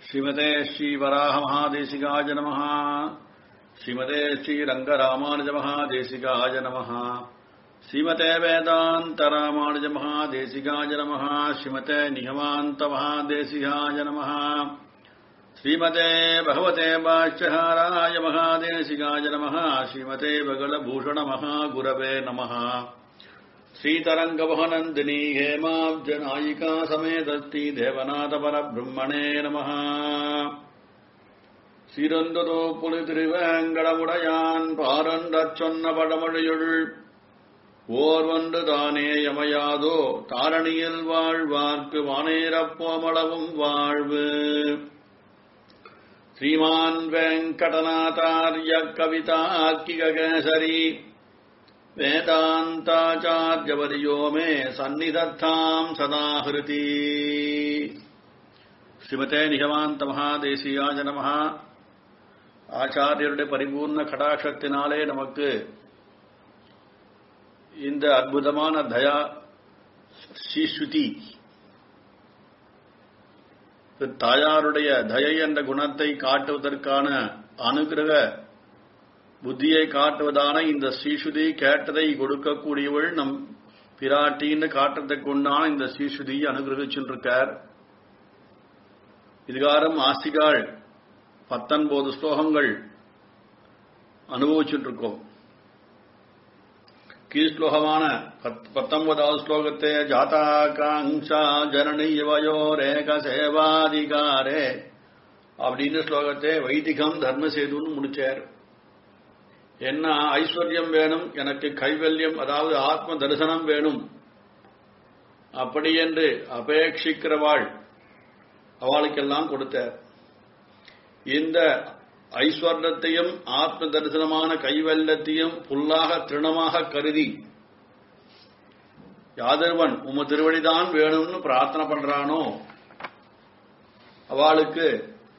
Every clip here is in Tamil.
ஸ்ரீமதே ஸ்ரீவராக மகாதேசிகாய நம ஸ்ரீமதே ஸ்ரீரங்கராமானுஜ மகாதேசிகாய நம ஸ்ரீமதே வேதாந்த ராமானுஜ மகாதேசிகாய நம ஸ்ரீமதே நிகமாந்த மகாதேசிகாய நம ஸ்ரீமதே பகவதே பாஷ்யஹாராய மகாதேசிகாய நம ஸ்ரீமதே பகலபூஷண மகாகுரவே நமः श्रीतरङ्गवहनन्दिनी हेमाब्जनायिका समेतस्ति देवनाथपरब्रह्मणे नमः சீரந்ததோ புலி திருவேங்கடமுடையான் பாரந்தச் சொன்ன படமொழியுள் ஓர்வன்று தானே யமையாதோ தாரணியில் வாழ்வார்க்கு வானேரப்போமளவும் வாழ்வு ஸ்ரீமான் வெங்கடநாதாரிய கவிதாக்கிகேசரி வேதாந்தாச்சாரியவரியோ மே சந்நிதத்தாம் சதா ஹிருதி ஸ்ரீமதே நிகமாந்த மகாதேசியாஜ நம ஆச்சாரியருடைய பரிபூர்ண கடாட்சத்தினாலே நமக்கு இந்த அற்புதமான தயா ஸ்ரீஸ்ருதி தாயாருடைய தயை என்ற குணத்தை காட்டுவதற்கான அனுகிரக புத்தியை காட்டுவதான இந்த ஸ்ரீசுதி கேட்டதை கொடுக்கக்கூடியவள் நம் பிராட்டின்னு காட்டுறதை கொண்டான இந்த ஸ்ரீசுதியை அனுகிரகிச்சுருக்கார் இதுகாரம் ஆஸ்திகாள் பத்தொன்பது ஸ்லோகங்கள் அனுபவிச்சுட்டு இருக்கோம் கீழ்ஸ்லோகமான பத்தொன்பதாவது ஸ்லோகத்தை ஜாதாகாங்ஷா ஜனனியவயோ ரேக சேவாதிகாரே அப்படின்னு ஸ்லோகத்தை வைதிகம் தர்மசேதுன்னு முடிச்சார் என்ன ஐஸ்வர்யம் வேணும் எனக்கு கைவல்யம் அதாவது ஆத்ம தரிசனம் வேணும் அப்படி என்று அபேட்சிக்கிறவாள் அவளுக்கெல்லாம் கொடுத்தார் இந்த ஐஸ்வர்யத்தையும் ஆத்ம தரிசனமான கைவல்லத்தையும் புல்லாக திருணமாக கருதி யாதர்வன் உம திருவடிதான் வேணும்னு பிரார்த்தனை பண்றானோ அவளுக்கு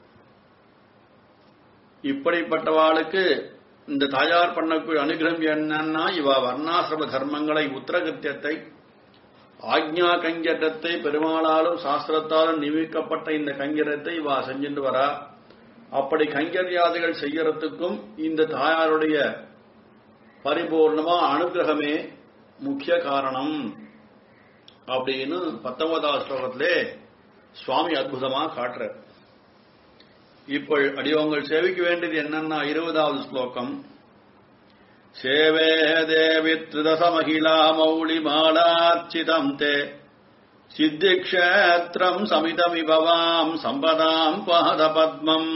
இப்படிப்பட்டவாளுக்கு இந்த தாயார் பண்ணக்கூடிய அனுகிரகம் என்னன்னா இவ வர்ணாசிரம தர்மங்களை உத்தரகிருத்தியத்தை ஆக்ஞா கங்கரத்தை பெருமாளாலும் சாஸ்திரத்தாலும் நியமிக்கப்பட்ட இந்த கங்கரத்தை இவா செஞ்சுட்டு வரா அப்படி கங்கரியாதிகள் செய்யறதுக்கும் இந்த தாயாருடைய பரிபூர்ணமா அனுகிரகமே முக்கிய காரணம் அப்படின்னு பத்தொன்பதாவது ஸ்லோகத்திலே சுவாமி அற்புதமா காட்டுற இப்போ அடியோங்கள் சேவிக்க வேண்டியது என்னன்னா இருபதாவது ஸ்லோகம் சேவே தேவி திருதசமகிலா மௌளி மாலார்ச்சிதம் தே சித்திக்ஷேத்திரம் சமிதமிபவாம் சம்பதாம் பாதபத்மம்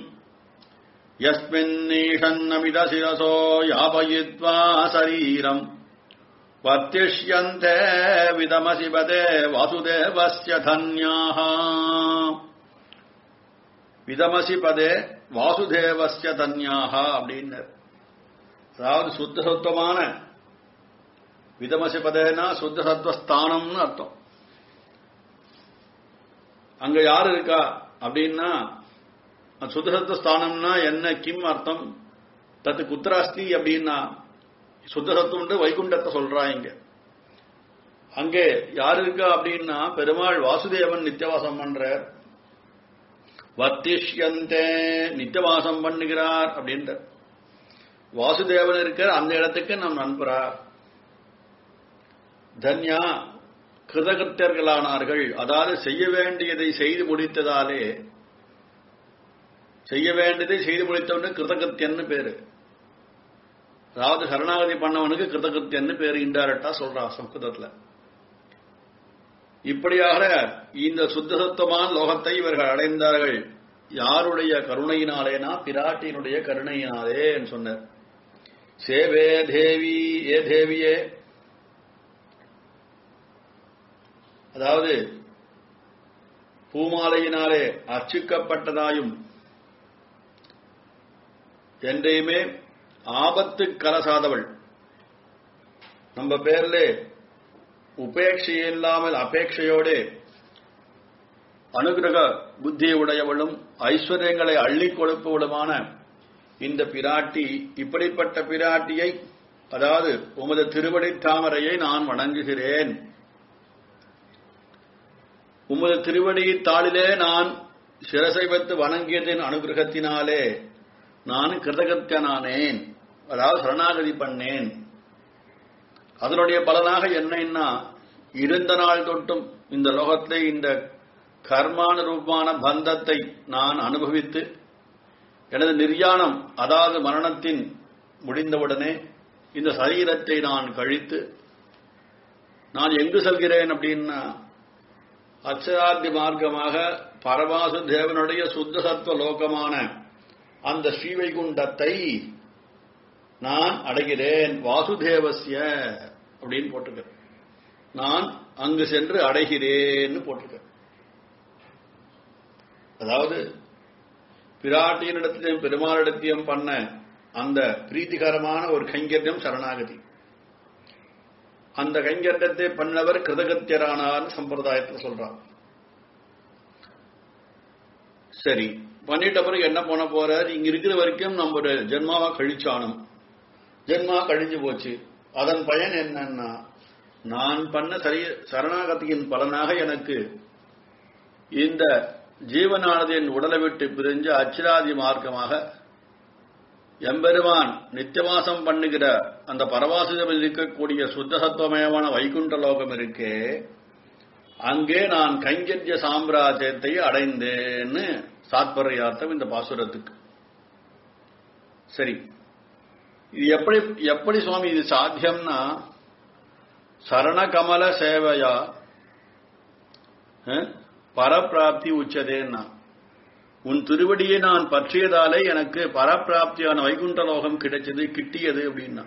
யஸ்மின்னீஷன்னமித சிரசோ யாபயித்வா சரீரம் வர்த்திஷ்யந்தே விதமசிபதே வாசுதேவஸ்ய தன்யாः விதமசி பதே வாசுதேவஸ்ய தன்யாக அப்படின்னர் அதாவது சுத்த சத்துவமான விதமசி பதேனா சுத்த சத்துவஸ்தானம்னு அர்த்தம் அங்க யார் இருக்கா அப்படின்னா சுத்த சத்துவஸ்தானம்னா என்ன கிம் அர்த்தம் தத்து குத்திராஸ்தி அப்படின்னா சுத்த சத்துவம் வைகுண்டத்தை சொல்றா இங்க அங்கே யார் இருக்கா அப்படின்னா பெருமாள் வாசுதேவன் நித்தியவாசம் பண்றார் வர்த்திஷ்யந்தே நித்தியவாசம் பண்ணுகிறார் அப்படின்ற வாசுதேவன் இருக்கிற அந்த இடத்துக்கு நம் அனுப்புறார் தன்யா கிருதகிருத்தியர்களானார்கள் அதாவது செய்ய வேண்டியதை செய்து முடித்ததாலே செய்ய வேண்டியதை செய்து முடித்தவனுக்கு கிருதகிருத்தியன்னு பேரு அதாவது சரணாகதி பண்ணவனுக்கு கிருதகிருத்தியன்னு பேரு இன்டைரக்டா சொல்றா சம்ஸ்கிருதத்துல இப்படியாக இந்த சுத்தசத்துவமான லோகத்தை இவர்கள் அடைந்தார்கள் யாருடைய கருணையினாலேனா பிராட்டியினுடைய கருணையினாலே சொன்னார் சேவே தேவி ஏ தேவியே அதாவது பூமாலையினாலே அர்ச்சிக்கப்பட்டதாயும் என்றையுமே ஆபத்து கலசாதவள் நம்ம பேர்ல உபேட்சை இல்லாமல் அபேட்சையோடு அனுகிரக புத்தியை உடையவளும் ஐஸ்வர்யங்களை அள்ளி கொடுப்பவளுமான இந்த பிராட்டி இப்படிப்பட்ட பிராட்டியை அதாவது உமது திருவடி தாமரையை நான் வணங்குகிறேன் உமது திருவடி தாளிலே நான் சிரசை வைத்து வணங்கியதின் அனுகிரகத்தினாலே நான் கிருதகத்தியனானேன் அதாவது சரணாகதி பண்ணேன் அதனுடைய பலனாக என்னன்னா இருந்த நாள் தொட்டும் இந்த லோகத்திலே இந்த கர்மானுரூபமான பந்தத்தை நான் அனுபவித்து எனது நிர்யாணம் அதாவது மரணத்தின் முடிந்தவுடனே இந்த சரீரத்தை நான் கழித்து நான் எங்கு செல்கிறேன் அப்படின்னா அச்சராத்தி மார்க்கமாக பரவாசு தேவனுடைய சுத்த சத்துவ லோகமான அந்த ஸ்ரீவைகுண்டத்தை நான் அடைகிறேன் வாசுதேவசிய அப்படின்னு போட்டிருக்கிறேன் நான் அங்கு சென்று அடைகிறேன்னு போட்டிருக்கிறேன் அதாவது பிராட்டியனிடத்திலும் பெருமாளிடத்தையும் பண்ண அந்த பிரீத்திகரமான ஒரு கைங்கரியம் சரணாகதி அந்த கைங்கரியத்தை பண்ணவர் கிருதகத்தியரானார்னு சம்பிரதாயத்தில் சொல்றார் சரி பண்ணிட்ட பிறகு என்ன பண்ண போறார் இங்க இருக்கிற வரைக்கும் நம்ம ஒரு ஜென்மாவா கழிச்சானும் ஜென்மா கழிஞ்சு போச்சு அதன் பயன் என்னன்னா நான் பண்ண சரிய சரணாகதியின் பலனாக எனக்கு இந்த ஜீவனானது என் உடலை விட்டு பிரிஞ்சு அச்சிராதி மார்க்கமாக எம்பெருமான் நித்தியவாசம் பண்ணுகிற அந்த பரவாசிதம் இருக்கக்கூடிய சுத்த சத்துவமயமான வைகுண்ட லோகம் இருக்கே அங்கே நான் கைங்கரிய சாம்ராஜ்யத்தை அடைந்தேன்னு சாத்பரியார்த்தம் இந்த பாசுரத்துக்கு சரி இது எப்படி எப்படி சுவாமி இது சாத்தியம்னா சரணகமல சேவையா அஹ், பரப்பிராப்தி உச்சதேன்னா உன் திருவடியை நான் பற்றியதாலே எனக்கு பரப்பிராப்தியான வைகுண்ட லோகம் கிடைச்சது கிட்டியது அப்படின்னா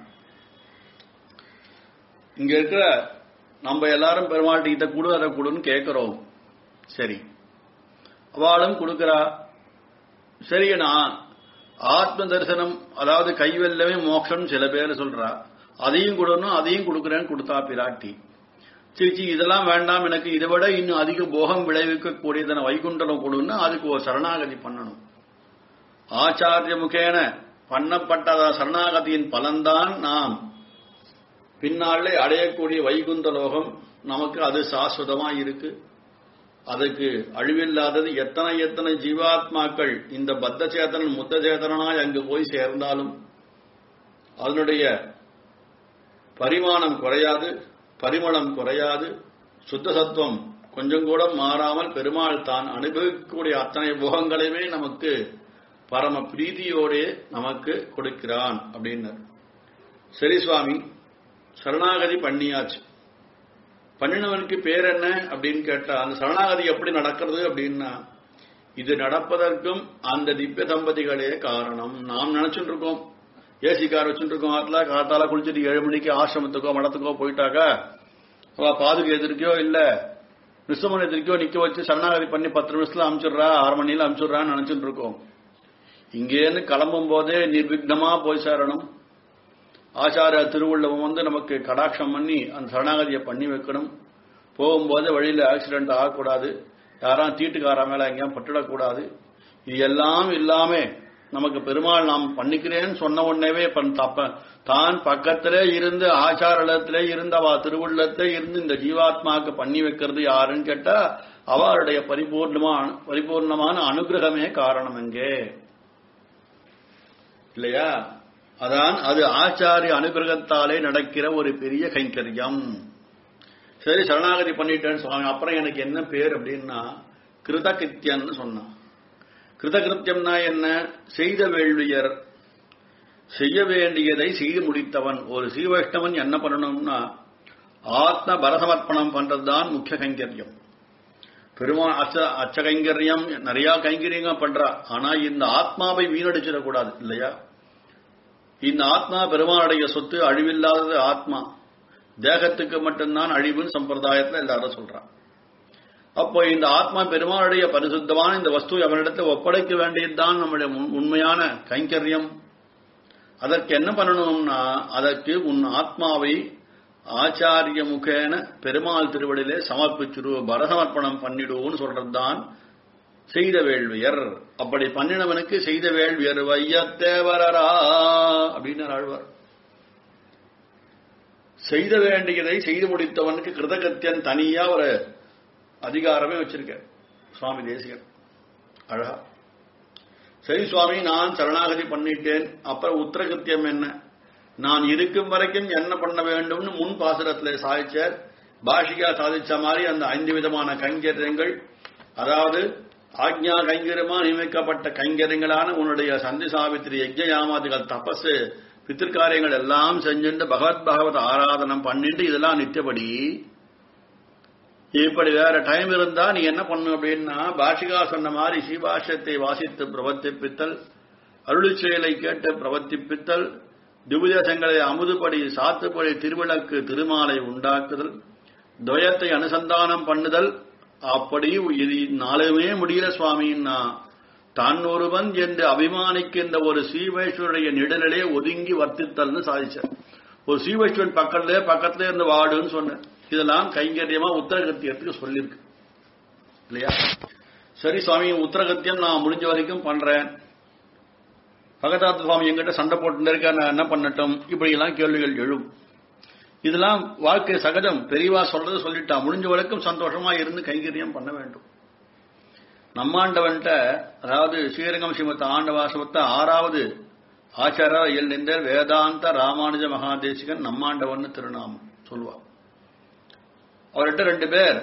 இங்க இருக்கிற நம்ம எல்லாரும் பெருமாள்கிட்ட இதை கொடு அதை கொடுன்னு கேட்கிறோம் சரி அவளும் கொடுக்கிறா சரி நான் ஆத்ம தரிசனம் அதாவது கைவெல்லவே மோட்சம் சில பேர் சொல்றா அதையும் கொடுக்கணும் அதையும் கொடுக்குறேன்னு கொடுத்தா பிராட்டி சிரிச்சி இதெல்லாம் வேண்டாம் எனக்கு இதை விட இன்னும் அதிக போகம் விளைவிக்கக்கூடியதன வைகுண்டலம் கொடுன்னா அதுக்கு ஒரு சரணாகதி பண்ணணும் ஆச்சாரிய முகேன பண்ணப்பட்ட சரணாகதியின் பலன்தான் நாம் பின்னாலே அடையக்கூடிய வைகுந்த லோகம் நமக்கு அது சாஸ்வதமா இருக்கு அதுக்கு அழிவில்லாதது எத்தனை எத்தனை ஜீவாத்மாக்கள் இந்த பத்த சேதனன் முத்த சேதனாய் அங்கு போய் சேர்ந்தாலும் அதனுடைய பரிமாணம் குறையாது பரிமளம் குறையாது சுத்த சத்துவம் கொஞ்சம் கூட மாறாமல் பெருமாள் தான் அனுபவிக்கக்கூடிய அத்தனை போகங்களையுமே நமக்கு பரம பிரீதியோடே நமக்கு கொடுக்கிறான் அப்படின்னார் சரி சுவாமி சரணாகதி பண்ணியாச்சு பண்ணினவனுக்கு பேர் என்ன அப்படின்னு கேட்டா அந்த சரணாகதி எப்படி நடக்கிறது அப்படின்னா இது நடப்பதற்கும் அந்த திவ்ய தம்பதிகளே காரணம் நாம் நினைச்சுட்டு இருக்கோம் ஏசி கார் வச்சுட்டு இருக்கோம் ஆத்துல காத்தால குளிச்சுட்டு ஏழு மணிக்கு ஆசிரமத்துக்கோ மடத்துக்கோ போயிட்டாக்கா அவ பாதுக்கு எதிர்க்கையோ இல்ல விஸ்வமன் எதிர்க்கையோ நிக்க வச்சு சரணாகதி பண்ணி பத்து நிமிஷத்துல அனுப்பிச்சுடுறா ஆறு மணியில அனுப்பிச்சுடுறான்னு நினைச்சுட்டு இருக்கோம் இங்கேருந்து கிளம்பும் போதே நிர்விக்னமா போய் சேரணும் ஆச்சார திருவுள்ளவன் வந்து நமக்கு கடாட்சம் பண்ணி அந்த சரணாகதியை பண்ணி வைக்கணும் போகும்போது வழியில ஆக்சிடென்ட் ஆகக்கூடாது யாரும் தீட்டுக்கார மேல எங்கேயும் பட்டுடக்கூடாது இது எல்லாம் இல்லாம நமக்கு பெருமாள் நாம் பண்ணிக்கிறேன்னு சொன்ன உடனேவே பண் தப்ப தான் பக்கத்திலே இருந்து ஆச்சாரத்திலே இருந்து அவ திருவுள்ளத்திலே இருந்து இந்த ஜீவாத்மாவுக்கு பண்ணி வைக்கிறது யாருன்னு கேட்டா அவருடைய பரிபூர்ணமான பரிபூர்ணமான அனுகிரகமே காரணம் எங்கே இல்லையா அதான் அது ஆச்சாரிய அனுகிரகத்தாலே நடக்கிற ஒரு பெரிய கைங்கரியம் சரி சரணாகதி பண்ணிட்டேன்னு சொன்னாங்க அப்புறம் எனக்கு என்ன பேர் அப்படின்னா கிருதகிருத்தியன்னு சொன்னான் கிருதகிருத்தியம்னா என்ன செய்த வேள்வியர் செய்ய வேண்டியதை செய்து முடித்தவன் ஒரு சீவைஷ்ணவன் என்ன பண்ணணும்னா ஆத்ம பரசமர்ப்பணம் பண்றதுதான் முக்கிய கைங்கரியம் பெருமா அச்ச அச்ச கைங்கரியம் நிறைய கைங்கரியங்கள் பண்றா ஆனா இந்த ஆத்மாவை வீணடிச்சிடக்கூடாது இல்லையா இந்த ஆத்மா பெருமானுடைய சொத்து அழிவில்லாதது ஆத்மா தேகத்துக்கு மட்டும்தான் அழிவுன்னு சம்பிரதாயத்துல எல்லாரும் சொல்றான் அப்போ இந்த ஆத்மா பெருமானுடைய பரிசுத்தமான இந்த வஸ்து அவனிடத்தை ஒப்படைக்க வேண்டியதுதான் நம்முடைய உண்- உண்மையான கைங்கரியம் அதற்கு என்ன பண்ணணும்னா அதற்கு உன் ஆத்மாவை ஆச்சாரிய முகேன பெருமாள் திருவடியிலே சமர்ப்பிச்சுடு பரசமர்ப்பணம் பண்ணிடுவோன்னு சொல்றதுதான் செய்த வேள்வியர் அப்படி பண்ணினவனுக்கு செய்த வேள்வியர் வையத்தேவரரா அப்படின்னு ஆழ்வார் செய்த வேண்டியதை செய்து முடித்தவனுக்கு கிருதகத்தியன் தனியா ஒரு அதிகாரமே வச்சிருக்க சுவாமி தேசிகன் அழகா சரி சுவாமி நான் சரணாகதி பண்ணிட்டேன் அப்புறம் உத்தரகிருத்தியம் என்ன நான் இருக்கும் வரைக்கும் என்ன பண்ண வேண்டும்னு முன் பாசுரத்துல சாதிச்சார் பாஷிகா சாதிச்ச மாதிரி அந்த ஐந்து விதமான கைங்கரியங்கள் அதாவது ஆக்ஞா கைங்கரியமா நியமிக்கப்பட்ட கைங்கரியங்களான உன்னுடைய சந்தி சாவித்திரி யஜ்ஞ யாமாதிகள் தபசு பித்திருக்காரியங்கள் எல்லாம் செஞ்சுட்டு பகவத் பகவத் ஆராதனம் பண்ணிட்டு இதெல்லாம் நித்தியபடி இப்படி வேற டைம் இருந்தா நீ என்ன பண்ணணும் அப்படின்னா பாஷிகா சொன்ன மாதிரி ஸ்ரீபாஷ்யத்தை வாசித்து பிரவர்த்திப்பித்தல் அருளிச் செயலை கேட்டு பிரவர்த்திப்பித்தல் திவ்யதங்களை அமுதுபடி சாத்துப்படி திருவிளக்கு திருமாலை உண்டாக்குதல் துவயத்தை அனுசந்தானம் பண்ணுதல் அப்படி இது நாளுமே முடியல சுவாமின்னா தான் ஒருவன் என்று அபிமானிக்கின்ற ஒரு சீவேஸ்வருடைய நிழலிலே ஒதுங்கி வர்த்தித்தல்னு சாதிச்சார் ஒரு சீவேஸ்வரன் பக்கத்திலே பக்கத்திலே இருந்து வாடுன்னு சொன்னேன் இதெல்லாம் கைங்கரியமா உத்தரகத்தியத்துக்கு சொல்லியிருக்கு இல்லையா சரி சுவாமி உத்தரகத்தியம் நான் முடிஞ்ச வரைக்கும் பண்றேன் பகதாத்த சுவாமி எங்கிட்ட சண்டை போட்டு இருக்க நான் என்ன பண்ணட்டும் இப்படி எல்லாம் கேள்விகள் எழும் இதெல்லாம் வாழ்க்கை சகஜம் பெரியவா சொல்றது சொல்லிட்டா முடிஞ்ச வரைக்கும் சந்தோஷமா இருந்து கைங்கரியம் பண்ண வேண்டும் நம்மாண்டவன்ட்ட அதாவது ஸ்ரீரங்கம் ஸ்ரீமத் ஆண்டவாசமத்த ஆறாவது ஆச்சாரா இயல் நின்ற வேதாந்த ராமானுஜ மகாதேசிகன் நம்மாண்டவன் திருநாமம் சொல்லுவா அவர்கிட்ட ரெண்டு பேர்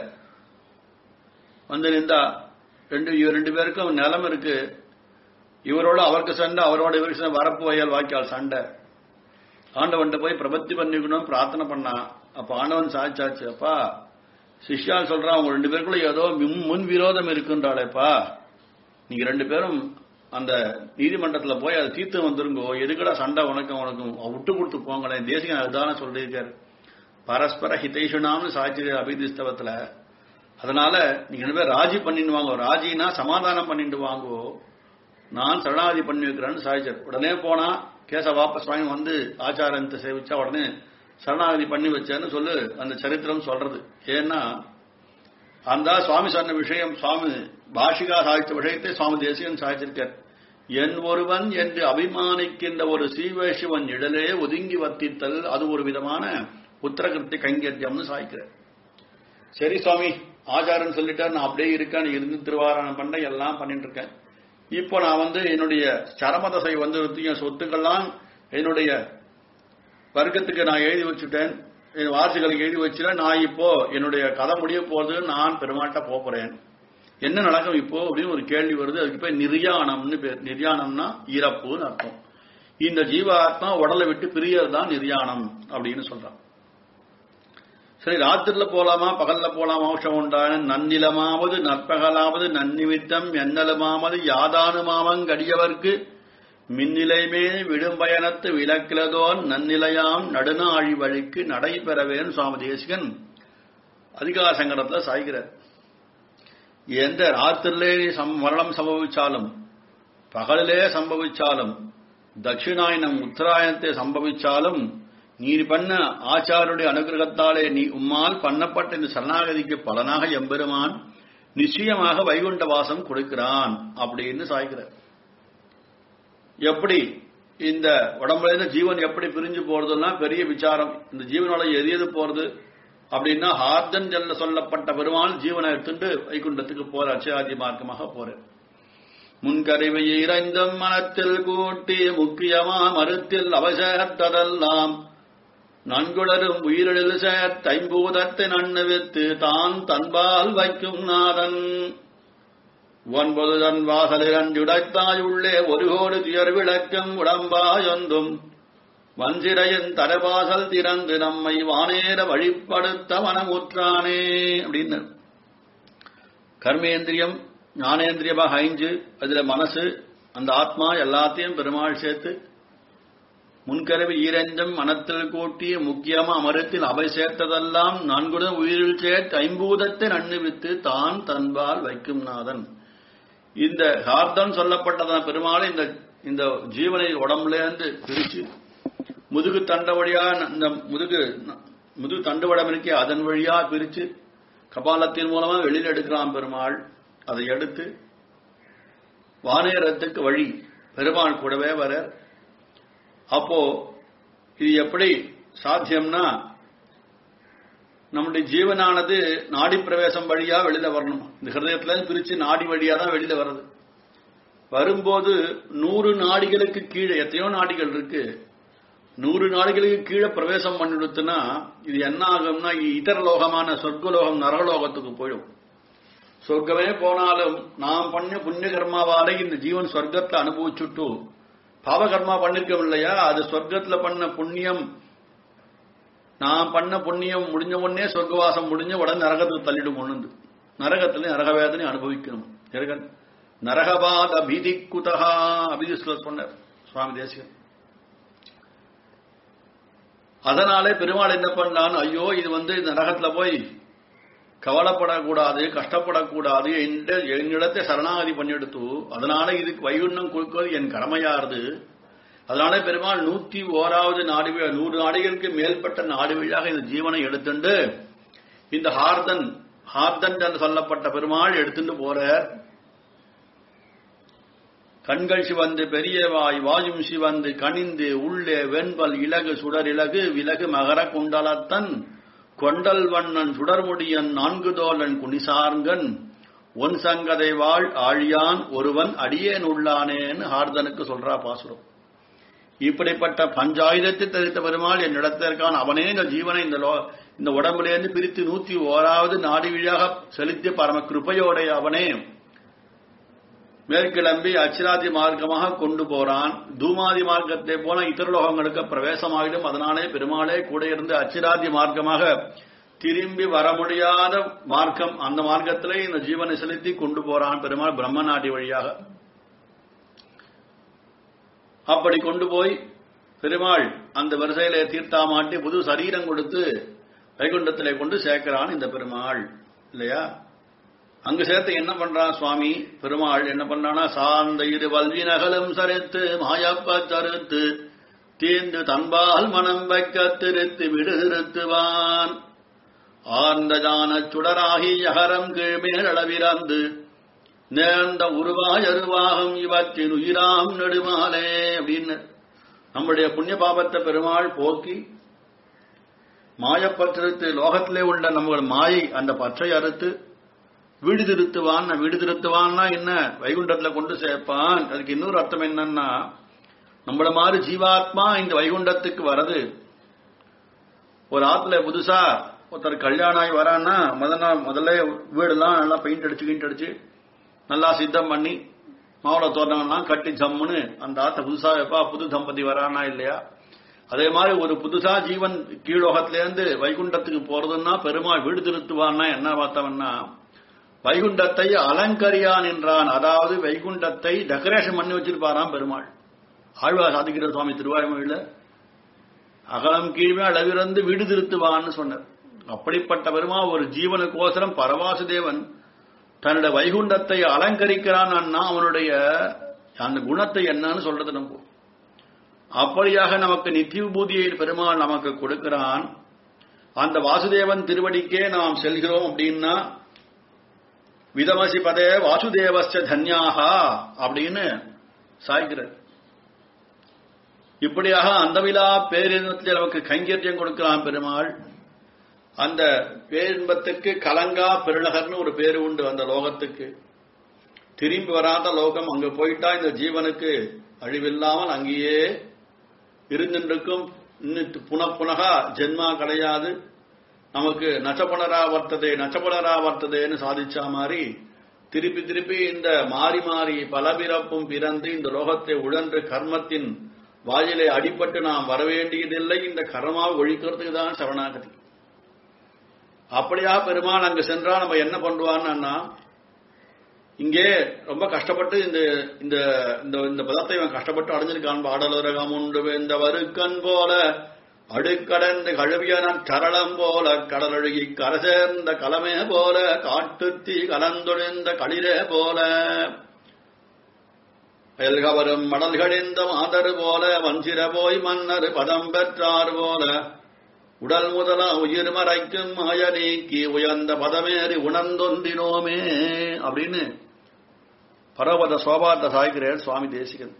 வந்து நின்றா ரெண்டு இவர் ரெண்டு பேருக்கும் நிலம் இருக்கு இவரோட அவருக்கு சண்டை அவரோட இவருக்கு சண்டை வரப்பு வயல் வாய்க்கால் சண்டை ஆண்டவன்ட்ட போய் பிரபத்தி பண்ணிக்கணும் பிரார்த்தனை பண்ணா அப்ப ஆண்டவன் சாச்சாச்சு அப்பா சிஷ்யால் சொல்றான் அவங்க ரெண்டு பேருக்குள்ள ஏதோ முன் முன் விரோதம் இருக்குன்றாளேப்பா நீங்க ரெண்டு பேரும் அந்த நீதிமன்றத்துல போய் அதை தீர்த்து வந்துருங்கோ எதுக்கடா சண்டை உனக்கும் உனக்கும் விட்டு கொடுத்து போங்களேன் தேசிகன் அதுதானே சொல்லியிருக்காரு பரஸ்பர ஹிதைஷுனாம்னு சாட்சி அபிதிஸ்தவத்துல அதனால நீங்க ரெண்டு பேர் ராஜி பண்ணிட்டு வாங்கோ ராஜினா சமாதானம் பண்ணிட்டு வாங்கோ நான் சரணாதி பண்ணி வைக்கிறேன்னு சாதிச்சார் உடனே போனா கேச வாபஸ் வாங்கி வந்து ஆச்சாரத்தை சேவிச்சா உடனே சரணாகதி பண்ணி வச்சேன்னு சொல்லு அந்த சரித்திரம் சொல்றது ஏன்னா அந்த சுவாமி சொன்ன விஷயம் சுவாமி பாஷிகா சாதித்த விஷயத்தை சுவாமி தேசிகன் சாதிச்சிருக்கார் என் ஒருவன் என்று அபிமானிக்கின்ற ஒரு சீவேஷவன் இடலே ஒதுங்கி வர்த்தித்தல் அது ஒரு விதமான உத்தரகிருத்தி கைங்கரியம்னு சாய்க்கிறார் சரி சுவாமி ஆச்சாரன் சொல்லிட்டார் நான் அப்படியே இருக்கேன் இருந்து திருவாரணம் பண்ண எல்லாம் பண்ணிட்டு இருக்கேன் இப்போ நான் வந்து என்னுடைய சரமதசை வந்து என் சொத்துக்கள்லாம் என்னுடைய வர்க்கத்துக்கு நான் எழுதி வச்சுட்டேன் என் வாரிசுகளுக்கு எழுதி வச்சுட்டேன் நான் இப்போ என்னுடைய கதை முடிய போறது நான் பெருமாட்ட போறேன் என்ன நடக்கும் இப்போ அப்படின்னு ஒரு கேள்வி வருது அதுக்கு பேர் நிர்யாணம்னு பேர் நிர்யாணம்னா இறப்புன்னு அர்த்தம் இந்த ஜீவாத்மா உடலை விட்டு பிரியறது தான் நிர்யாணம் அப்படின்னு சொல்றான் சரி ராத்திரில போலாமா பகல்ல போலாமா அவசரம் உண்டான நன்னிலமாவது நற்பகலாவது நன்னிமித்தம் எண்ணலுமாவது யாதானுமாமங்கடியவர்க்கு மின்னிலைமே விடும் பயணத்து விளக்கிலதோன் நன்னிலையாம் நடுநாழி வழிக்கு நடைபெறவேன் சுவாமி தேசிகன் அதிகார சங்கடத்துல சாய்கிறார் எந்த ராத்திரிலே சம் மரணம் சம்பவிச்சாலும் பகலிலே சம்பவிச்சாலும் தட்சிணாயனம் உத்தராயணத்தை சம்பவிச்சாலும் நீ பண்ண ஆச்சாருடைய அனுகிரகத்தாலே நீ உம்மால் பண்ணப்பட்ட இந்த சரணாகதிக்கு பலனாக எம்பெருமான் நிச்சயமாக வைகுண்ட வாசம் கொடுக்கிறான் அப்படின்னு சாய்கிறார் எப்படி இந்த உடம்புல இருந்து ஜீவன் எப்படி பிரிஞ்சு போறதுன்னா பெரிய விசாரம் இந்த ஜீவனோட எரியது போறது அப்படின்னா ஹார்தன் ஜல்ல சொல்லப்பட்ட பெருமாள் ஜீவனை எடுத்துட்டு வைகுண்டத்துக்கு போற அச்சயாதி மார்க்கமாக போறார் முன்கருவை இறைந்தும் மனத்தில் கூட்டி முக்கியமா மறுத்தில் அவசரத்ததெல்லாம் நன்குளரும் உயிரிழில் சேர்த்தைம்பூதத்தை நன்னுவித்து தான் தன்பால் வைக்கும் நாதன் ஒன்பது தன் வாசலில் அஞ்சுடைத்தாய் உள்ளே ஒரு கோடி துயர் விளக்கும் உடம்பாயொன்றும் வஞ்சிரையின் தரவாசல் திறந்து நம்மை வானேற வழிப்படுத்த மனமுற்றானே அப்படின்னு கர்மேந்திரியம் ஞானேந்திரியமாக ஐந்து அதுல மனசு அந்த ஆத்மா எல்லாத்தையும் பெருமாள் சேர்த்து முன்கரவி ஈரஞ்சம் மனத்தில் கூட்டி முக்கியமா அமரத்தில் அவை சேர்த்ததெல்லாம் நான்குடன் உயிரில் சேர்த்து ஐம்பூதத்தை நன்னுவித்து தான் தன்பால் வைக்கும் நாதன் இந்த ஹார்தன் சொல்லப்பட்டதான பெருமாள் இந்த இந்த ஜீவனை உடம்புல இருந்து பிரிச்சு முதுகு தண்ட வழியா இந்த முதுகு முதுகு தண்டுவடம் இருக்கே அதன் வழியா பிரிச்சு கபாலத்தின் மூலமா வெளியில் எடுக்கிறான் பெருமாள் அதை எடுத்து வானேரத்துக்கு வழி பெருமாள் கூடவே வர அப்போ இது எப்படி சாத்தியம்னா நம்முடைய ஜீவனானது நாடி பிரவேசம் வழியா வெளியில வரணும் இந்த ஹிருதயத்துல பிரிச்சு நாடி வழியா தான் வெளியில வர்றது வரும்போது நூறு நாடிகளுக்கு கீழே எத்தனையோ நாடிகள் இருக்கு நூறு நாடுகளுக்கு கீழே பிரவேசம் பண்ணிடுத்துனா இது என்ன ஆகும்னா இதர லோகமான சொர்க்கலோகம் நரகலோகத்துக்கு போயிடும் சொர்க்கமே போனாலும் நாம் பண்ண புண்ணிய கர்மாவால இந்த ஜீவன் சொர்க்கத்தை அனுபவிச்சுட்டு பாவகர்மா பண்ணிருக்கோம் இல்லையா அது சொர்க்கத்துல பண்ண புண்ணியம் நான் பண்ண புண்ணியம் முடிஞ்ச உடனே சொர்க்கவாசம் முடிஞ்ச உடனே நரகத்துக்கு தள்ளிடும் ஒண்ணு நரகத்துல நரக வேதனை அனுபவிக்கணும் நரக- நரகபாத பீதி குதகா அபிதிஸ்ல சொன்னார் சுவாமி தேசிகன் அதனாலே பெருமாள் என்ன பண்ணான் ஐயோ இது வந்து இந்த நரகத்துல போய் கவலைப்படக்கூடாது கஷ்டப்படக்கூடாது என்ற என்னிடத்தை சரணாகதி பண்ணிடுத்து அதனால இதுக்கு வைகுண்டம் கொடுக்கிறது என் கடமையாருது அதனால பெருமாள் நூத்தி ஓராவது நாடு வி- நூறு நாடுகளுக்கு மேற்பட்ட நாடு வழியாக இந்த ஜீவனை எடுத்துண்டு இந்த ஹார்தன் ஹார்தன் என்று சொல்லப்பட்ட பெருமாள் எடுத்துட்டு போறார் கண்கள் சிவந்து பெரிய வாய் வாயும் சிவந்து கனிந்து உள்ளே வெண்பல் இலகு சுடர் இலகு விலகு மகர குண்டலத்தன் கொண்டல் வண்ணன் சுடர்முடியன் நான்கு தோழன் குனிசார்கன் ஒன் சங்கதை வாழ் ஆழியான் ஒருவன் அடியேன் உள்ளானேன்னு ஹார்தனுக்கு சொல்றா பாசுரம் இப்படிப்பட்ட பஞ்சாயுதத்தை தரித்த பெருமாள் என் இடத்திற்கான அவனே இந்த ஜீவனை இந்த லோ இந்த உடம்பிலிருந்து பிரித்து நூத்தி ஓராவது நாடி வழியாக செலுத்தி பரம கிருபையோடைய அவனே மேற்கிளம்பி அச்சிராதி மார்க்கமாக கொண்டு போறான் தூமாதி மார்க்கத்தை போல இதர லோகங்களுக்கு பிரவேசமாகிடும் அதனாலே பெருமாளே கூட இருந்து அச்சிராதி மார்க்கமாக திரும்பி வர முடியாத மார்க்கம் அந்த மார்க்கத்திலே இந்த ஜீவனை செலுத்தி கொண்டு போறான் பெருமாள் பிரம்ம நாடி வழியாக அப்படி கொண்டு போய் பெருமாள் அந்த வரிசையில தீர்த்தாமாட்டி புது சரீரம் கொடுத்து வைகுண்டத்திலே கொண்டு சேர்க்கிறான் இந்த பெருமாள் இல்லையா அங்கு சேர்த்து என்ன பண்றான் சுவாமி பெருமாள் என்ன பண்றானா சார்ந்த இரு வல்வி நகலும் சரித்து மாயப்ப தருத்து தீர்ந்து தன்பால் மனம் வைக்க திருத்து விடு திருத்துவான் ஆர்ந்த ஜான சுடராகி யகரம் கீழ்மேலளவிறந்து நேர்ந்த உருவாய் அருவாகம் இவற்றின் உயிராம் நெடுமாலே அப்படின்னு நம்முடைய புண்ணிய பாபத்தை பெருமாள் போக்கி மாயப்பற்றிருத்து லோகத்திலே உள்ள நம்ம மாயை அந்த பற்றை அறுத்து வீடு திருத்துவான் வீடு திருத்துவான்னா என்ன வைகுண்டத்துல கொண்டு சேர்ப்பான் அதுக்கு இன்னொரு அர்த்தம் என்னன்னா நம்மள மாதிரி ஜீவாத்மா இந்த வைகுண்டத்துக்கு வரது ஒரு ஆத்துல புதுசா ஒருத்தர் கல்யாணம் ஆகி வரான்னா முதல்ல முதல்ல வீடெல்லாம் நல்லா பெயிண்ட் அடிச்சு கிண்ட் அடிச்சு நல்லா சித்தம் பண்ணி மாவள தோரணங்கள்லாம் கட்டி ஜம்முன்னு அந்த ஆத்த புதுசா எப்பா புது தம்பதி வரானா இல்லையா அதே மாதிரி ஒரு புதுசா ஜீவன் கீழோகத்திலேருந்து வைகுண்டத்துக்கு போறதுன்னா பெருமாள் வீடு திருத்துவான்னா என்ன பார்த்தவன்னா வைகுண்டத்தை அலங்கரியான் என்றான் அதாவது வைகுண்டத்தை டெக்கரேஷன் பண்ணி வச்சிருப்பாராம் பெருமாள் ஆழ்வார் சாதிக்கிற சுவாமி திருவாய்மொழியில அகலம் கீழ்மே அளவிறந்து வீடு திருத்துவான்னு சொன்னார் அப்படிப்பட்ட பெருமா ஒரு ஜீவனுக்கோசரம் பரவாசுதேவன் தன்னுடைய வைகுண்டத்தை அலங்கரிக்கிறான் அவனுடைய அந்த குணத்தை என்னன்னு சொல்றது நம்ம அப்படியாக நமக்கு நித்திய விபூதியை பெருமாள் நமக்கு கொடுக்கிறான் அந்த வாசுதேவன் திருவடிக்கே நாம் செல்கிறோம் அப்படின்னா விதமசி பதே வாசுதேவஸ்ட தன்யாகா அப்படின்னு சாய்கிறார் இப்படியாக அந்தவிழா பேரின்பத்தில் நமக்கு கைங்கரியம் கொடுக்கிறான் பெருமாள் அந்த பேரின்பத்துக்கு கலங்கா பெருநகர்னு ஒரு பேரு உண்டு அந்த லோகத்துக்கு திரும்பி வராத லோகம் அங்க போயிட்டா இந்த ஜீவனுக்கு அழிவில்லாமல் அங்கேயே இருந்துருக்கும் இன்னும் புன புனகா ஜென்மா கிடையாது நமக்கு நச்சபுனரா வர்த்ததே நச்சபுனரா வர்த்ததேன்னு சாதிச்சா மாதிரி திருப்பி திருப்பி இந்த மாறி மாறி பல பிறப்பும் பிறந்து இந்த லோகத்தை உழன்று கர்மத்தின் வாயிலை அடிபட்டு நாம் வரவேண்டியதில்லை இந்த கர்மாவை ஒழிக்கிறதுக்கு தான் சரணாகதி அப்படியா பெருமாள் அங்க சென்றா நம்ம என்ன பண்ணுவான்னா இங்கே ரொம்ப கஷ்டப்பட்டு இந்த இந்த இந்த இந்த பதத்தை இவன் கஷ்டப்பட்டு அடைஞ்சிருக்கான் பாடலுரகம் உண்டு இந்த வருக்கன் போல அடுக்கடந்து கழுவியனன் சரளம் போல கடலொழுகி கரை சேர்ந்த கலமே போல காட்டுத்தீ கலந்தொழிந்த களிரே போல வயல்கவரும் மடல்களிந்த மாதர் போல வஞ்சிர போய் மன்னர் பதம் பெற்றார் போல உடல் முதல உயிர் மறைக்கும் மாய நீக்கி உயர்ந்த பதமேறி உணர்ந்தொன்றினோமே அப்படின்னு பரவத சோபாத்த சாய்கிறார் சுவாமி தேசிகன்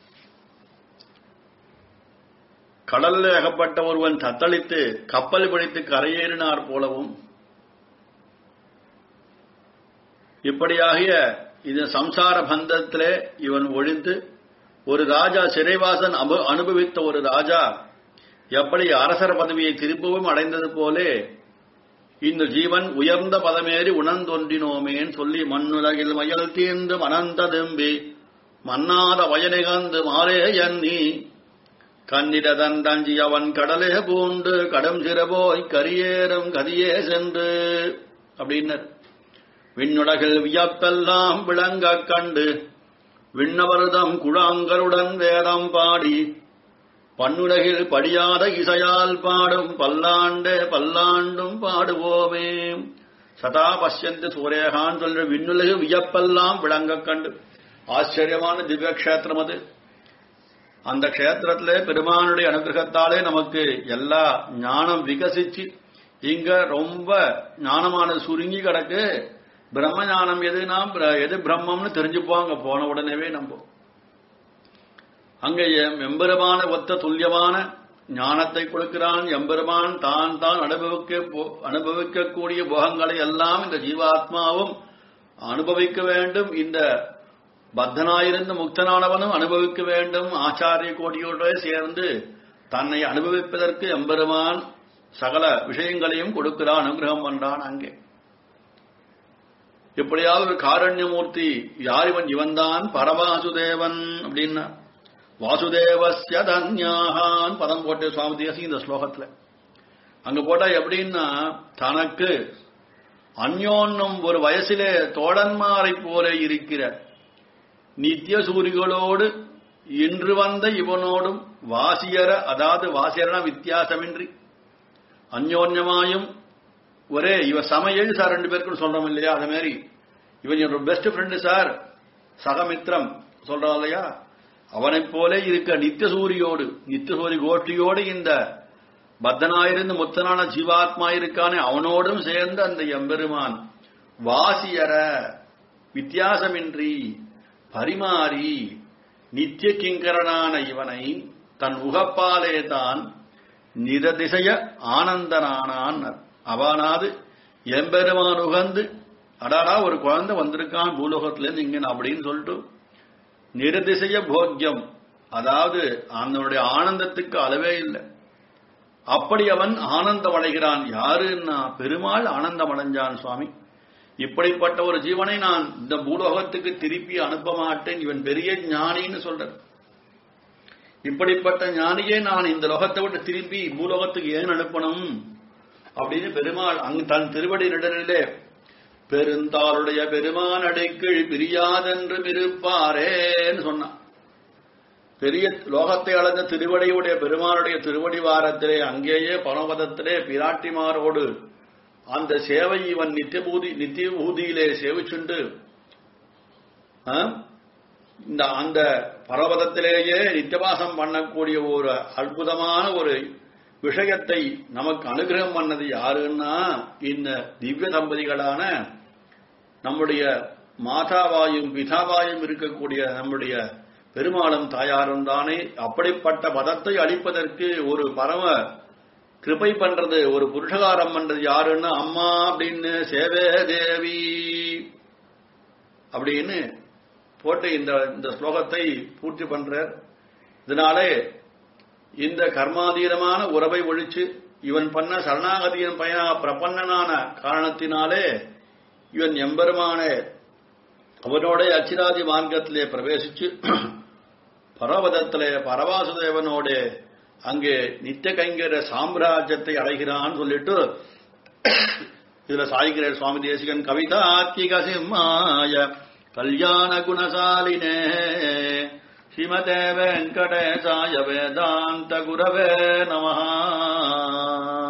கடல்ல அகப்பட்ட ஒருவன் தத்தளித்து கப்பல் பிடித்து கரையேறினார் போலவும் இப்படியாகிய இது சம்சார பந்தத்திலே இவன் ஒழிந்து ஒரு ராஜா சிறைவாசன் அபு- அனுபவித்த ஒரு ராஜா எப்படி அரசர் பதவியை திரும்பவும் அடைந்தது போலே இந்த ஜீவன் உயர்ந்த பதமேறி உணர்ந்தொன்றினோமேன்னு சொல்லி மண்ணுலகில் மயல் தீர்ந்து மணந்ததும்பி மன்னாத வயனிகந்து மாறே எண்ணி கண்ணிடதன் தஞ்சி அவன் கடலே பூண்டு கடும் சிறபோய் கரியேறும் கதியே சென்று அப்படின்னர் விண்ணுலகில் வியப்பெல்லாம் விளங்கக் கண்டு விண்ணவர்தம் குழாங்கருடன் வேதம் பாடி பன்னுலகில் படியாத இசையால் பாடும் பல்லாண்டு பல்லாண்டும் பாடுவோமே சதா பஷ்யந்து சூரியகான் சொல்ற விண்ணுலகு வியப்பெல்லாம் விளங்கக் கண்டு ஆச்சரியமான திவ்ய கஷேத்திரம் அது அந்த க்ஷேத்திரத்திலே பெருமானுடைய அனுகிரகத்தாலே நமக்கு எல்லா ஞானம் விகசிச்சு இங்க ரொம்ப ஞானமானது சுருங்கி கிடக்கு பிரம்ம ஞானம் எதுனா பிர- எது பிரம்மம்னு தெரிஞ்சுப்போம் அங்க போன உடனேவே நம்ம அங்க எம் எம்பெருமான ஒத்த துல்லியமான ஞானத்தை கொடுக்கிறான் எம்பெருமான் தான் தான் அனுபவிக்க போ- அனுபவிக்கக்கூடிய போகங்களை எல்லாம் இந்த ஜீவாத்மாவும் அனுபவிக்க வேண்டும் இந்த பத்தனாயிருந்து முக்தனானவனும் அனுபவிக்க வேண்டும் ஆச்சாரிய கோடியோட சேர்ந்து தன்னை அனுபவிப்பதற்கு எம்பெருமான் சகல விஷயங்களையும் கொடுக்கிறான் அனுகிரகம் பண்றான் அங்கே எப்படியாவது ஒரு காரண்யமூர்த்தி யார் இவன் இவன்தான் பரவாசுதேவன் அப்படின்னா வாசுதேவஸ்ய தன்யாகான் பதம் போட்டு சுவாமி தேசி இந்த ஸ்லோகத்துல அங்க போட்டா எப்படின்னா தனக்கு அந்யோன்னும் ஒரு வயசிலே தோழன்மாரை போல இருக்கிற நித்திய சூரிகளோடு இன்று வந்த இவனோடும் வாசியர அதாவது வாசியரனா வித்தியாசமின்றி அந்யோன்யமாயும் ஒரே இவ சமையல் சார் ரெண்டு பேருக்கும் சொல்றோம் இல்லையா அது மாதிரி இவன் என்னோட பெஸ்ட் ஃப்ரெண்டு சார் சகமித்ரம் சொல்றான் இல்லையா அவனைப் போல இருக்க நித்திய சூரியோடு நித்திய சூரி கோஷ்டியோடு இந்த பத்தனாயிருந்து முத்தனான ஜீவாத்மா இருக்கானே அவனோடும் சேர்ந்து அந்த எம்பெருமான் வாசியர வித்தியாசமின்றி பரிமாறி நித்திய கிங்கரனான இவனை தன் உகப்பாலே தான் நிரதிசய ஆனந்தனானான் அவனாது எம்பெருமான் உகந்து அடாடா ஒரு குழந்தை வந்திருக்கான் பூலோகத்திலேருந்து இங்க அப்படின்னு சொல்லிட்டு நிரதிசய போக்கியம் அதாவது அவனுடைய ஆனந்தத்துக்கு அளவே இல்லை அப்படி அவன் ஆனந்தம் அடைகிறான் யாருன்னா பெருமாள் ஆனந்தம் அடைஞ்சான் சுவாமி இப்படிப்பட்ட ஒரு ஜீவனை நான் இந்த பூலோகத்துக்கு திருப்பி அனுப்ப மாட்டேன் இவன் பெரிய ஞானின்னு சொல்ற இப்படிப்பட்ட ஞானியே நான் இந்த லோகத்தை விட்டு திரும்பி பூலோகத்துக்கு ஏன் அனுப்பணும் அப்படின்னு பெருமாள் அங்கு தன் திருவடி நிழலிலே பெருந்தாளுடைய பெருமான் அடைக்கீழ் பிரியாதென்றும் இருப்பாரேன்னு சொன்னான் பெரிய லோகத்தை அளந்த திருவடியுடைய பெருமானுடைய திருவடி வாரத்திலே அங்கேயே பரமபதத்திலே பிராட்டிமாரோடு அந்த சேவை இவன் நித்தியபூதி நித்திய பூதியிலே சேவிச்சுண்டு ஆ, இந்த அந்த பரவதத்திலேயே நித்தியவாசம் பண்ணக்கூடிய ஒரு அற்புதமான ஒரு விஷயத்தை நமக்கு அனுகிரகம் பண்ணது யாருன்னா இந்த திவ்ய தம்பதிகளான நம்முடைய மாதாவாயும் பிதாவாயும் இருக்கக்கூடிய நம்முடைய பெருமாளும் தாயாரும் தானே அப்படிப்பட்ட பதத்தை அளிப்பதற்கு ஒரு பரம கிருபை பண்றது ஒரு புருஷகாரம் பண்றது யாருன்னா அம்மா அப்படின்னு சேவே தேவி அப்படின்னு போட்டு இந்த இந்த ஸ்லோகத்தை பூர்த்தி பண்றார் இதனாலே இந்த கர்மாதீனமான உறவை ஒழிச்சு இவன் பண்ண சரணாகதியின் பயன பிரபன்னனான காரணத்தினாலே இவன் எம்பெருமானே அவனோட அச்சிராதி மார்க்கத்திலே பிரவேசிச்சு பரவதத்திலே பரவாசுதேவனோட அங்கே நித்திய கைங்கர சாம்ராஜ்யத்தை அடைகிறான்னு சொல்லிட்டு இதுல சாய்கிறார் சுவாமி தேசிகன் கவிதாத்மிக சிம்மாய கல்யாண குணசாலினே ஸ்ரீமதே வெங்கடேசாய வேதாந்த குரவே நமஹா